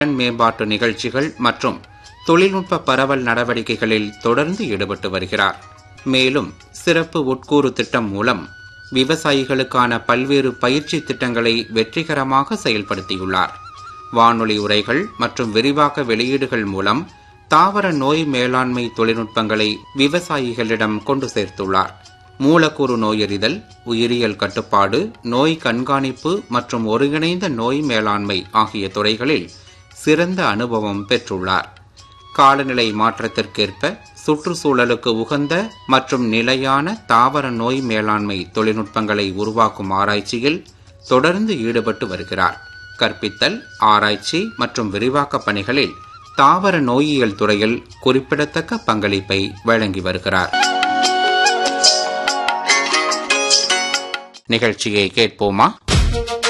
திறன் மேம்பாட்டு நிகழ்ச்சிகள் மற்றும் தொழில்நுட்ப பரவல் நடவடிக்கைகளில் தொடர்ந்து ஈடுபட்டு வருகிறார் மேலும் சிறப்பு உட்கூறு திட்டம் மூலம் விவசாயிகளுக்கான பல்வேறு பயிற்சி திட்டங்களை வெற்றிகரமாக செயல்படுத்தியுள்ளார் வானொலி உரைகள் மற்றும் விரிவாக்க வெளியீடுகள் மூலம் தாவர நோய் மேலாண்மை தொழில்நுட்பங்களை விவசாயிகளிடம் கொண்டு சேர்த்துள்ளார் மூலக்கூறு நோயறிதல் உயிரியல் கட்டுப்பாடு நோய் கண்காணிப்பு மற்றும் ஒருங்கிணைந்த நோய் மேலாண்மை ஆகிய துறைகளில் சிறந்த அனுபவம் பெற்றுள்ளார் காலநிலை மாற்றத்திற்கேற்ப சுற்றுச்சூழலுக்கு உகந்த மற்றும் நிலையான தாவர நோய் மேலாண்மை தொழில்நுட்பங்களை உருவாக்கும் ஆராய்ச்சியில் தொடர்ந்து ஈடுபட்டு வருகிறார் கற்பித்தல் ஆராய்ச்சி மற்றும் விரிவாக்க பணிகளில் தாவர நோயியல் துறையில் குறிப்பிடத்தக்க பங்களிப்பை வழங்கி வருகிறார் நிகழ்ச்சியை கேட்போமா